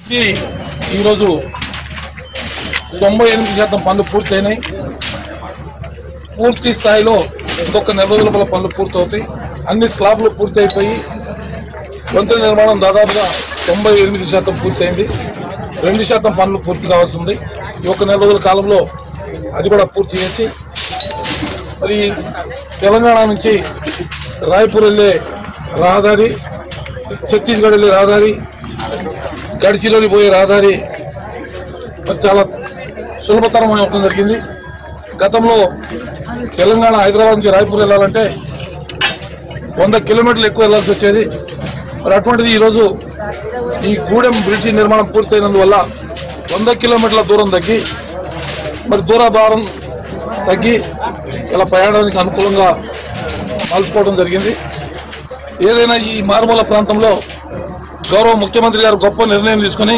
ఈ ఈరోజు తొంభై ఎనిమిది శాతం పనులు పూర్తయినాయి పూర్తి స్థాయిలో ఇంకొక నెల రోజుల లోపల పనులు పూర్తవుతాయి అన్ని స్లాబ్లు పూర్తి అయిపోయి వంతెన నిర్మాణం దాదాపుగా తొంభై ఎనిమిది శాతం పూర్తయింది రెండు శాతం పనులు పూర్తి కావాల్సి ఉంది ఈ ఒక నెల రోజుల కాలంలో అది కూడా పూర్తి చేసి మరి తెలంగాణ నుంచి రాయ్పూర్ వెళ్ళే రహదారి ఛత్తీస్గఢ్ వెళ్ళే రహదారి గడిచిలోని పోయే రహదారి మరి చాలా సులభతరం అవడం జరిగింది గతంలో తెలంగాణ హైదరాబాద్ నుంచి రాయ్పూర్ వెళ్ళాలంటే వంద కిలోమీటర్లు ఎక్కువ వెళ్ళాల్సి వచ్చేది మరి అటువంటిది ఈరోజు ఈ గూడెం బ్రిడ్జి నిర్మాణం పూర్తయినందువల్ల వంద కిలోమీటర్ల దూరం తగ్గి మరి దూర భారం తగ్గి ఇలా ప్రయాణానికి అనుకూలంగా మలుచుకోవడం జరిగింది ఏదైనా ఈ మారుమూల ప్రాంతంలో గౌరవ ముఖ్యమంత్రి గారు గొప్ప నిర్ణయం తీసుకుని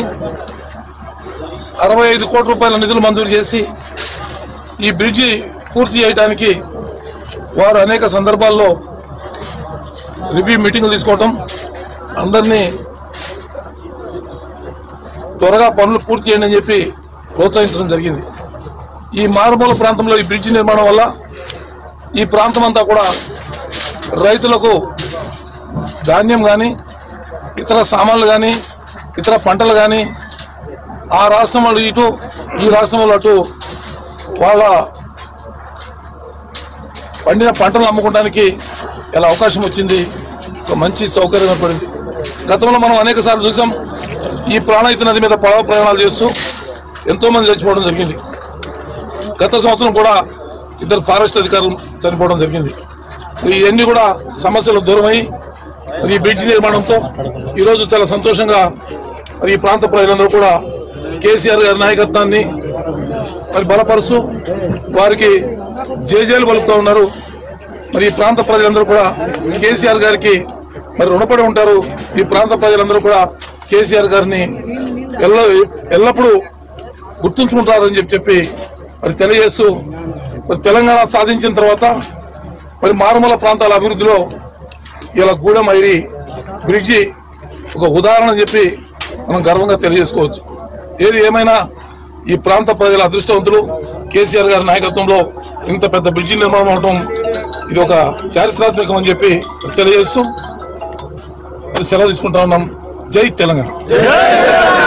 అరవై ఐదు కోట్ల రూపాయల నిధులు మంజూరు చేసి ఈ బ్రిడ్జి పూర్తి చేయడానికి వారు అనేక సందర్భాల్లో రివ్యూ మీటింగ్లు తీసుకోవటం అందరినీ త్వరగా పనులు పూర్తి చేయండి అని చెప్పి ప్రోత్సహించడం జరిగింది ఈ మారుమూల ప్రాంతంలో ఈ బ్రిడ్జి నిర్మాణం వల్ల ఈ ప్రాంతం అంతా కూడా రైతులకు ధాన్యం కానీ ఇతర సామాన్లు కానీ ఇతర పంటలు కానీ ఆ రాష్ట్రం వాళ్ళు ఇటు ఈ రాష్ట్రం వాళ్ళు అటు వాళ్ళ పండిన పంటలు అమ్ముకోవడానికి ఇలా అవకాశం వచ్చింది ఒక మంచి సౌకర్యం ఏర్పడింది గతంలో మనం అనేక సార్లు చూసాం ఈ ప్రాణహిత నది మీద పడవ ప్రయాణాలు చేస్తూ ఎంతోమంది చచ్చిపోవడం జరిగింది గత సంవత్సరం కూడా ఇద్దరు ఫారెస్ట్ అధికారులు చనిపోవడం జరిగింది ఇవన్నీ కూడా సమస్యలు దూరమై మరి ఈ బ్రిడ్జ్ నిర్మాణంతో ఈరోజు చాలా సంతోషంగా మరి ఈ ప్రాంత ప్రజలందరూ కూడా కేసీఆర్ గారి నాయకత్వాన్ని మరి బలపరుస్తూ వారికి జేజేలు పలుకుతూ ఉన్నారు మరి ఈ ప్రాంత ప్రజలందరూ కూడా కేసీఆర్ గారికి మరి రుణపడి ఉంటారు ఈ ప్రాంత ప్రజలందరూ కూడా కేసీఆర్ గారిని ఎల్ల ఎల్లప్పుడూ గుర్తుంచుకుంటారని చెప్పి చెప్పి మరి తెలియజేస్తూ మరి తెలంగాణ సాధించిన తర్వాత మరి మారుమూల ప్రాంతాల అభివృద్ధిలో ఇలా గూడెం ఐరి బ్రిడ్జి ఒక ఉదాహరణ అని చెప్పి మనం గర్వంగా తెలియజేసుకోవచ్చు ఏది ఏమైనా ఈ ప్రాంత ప్రజల అదృష్టవంతులు కేసీఆర్ గారి నాయకత్వంలో ఇంత పెద్ద బ్రిడ్జి నిర్మాణం అవడం ఇది ఒక చారిత్రాత్మకం అని చెప్పి తెలియజేస్తూ మరి సెలవు తీసుకుంటా ఉన్నాం జై తెలంగాణ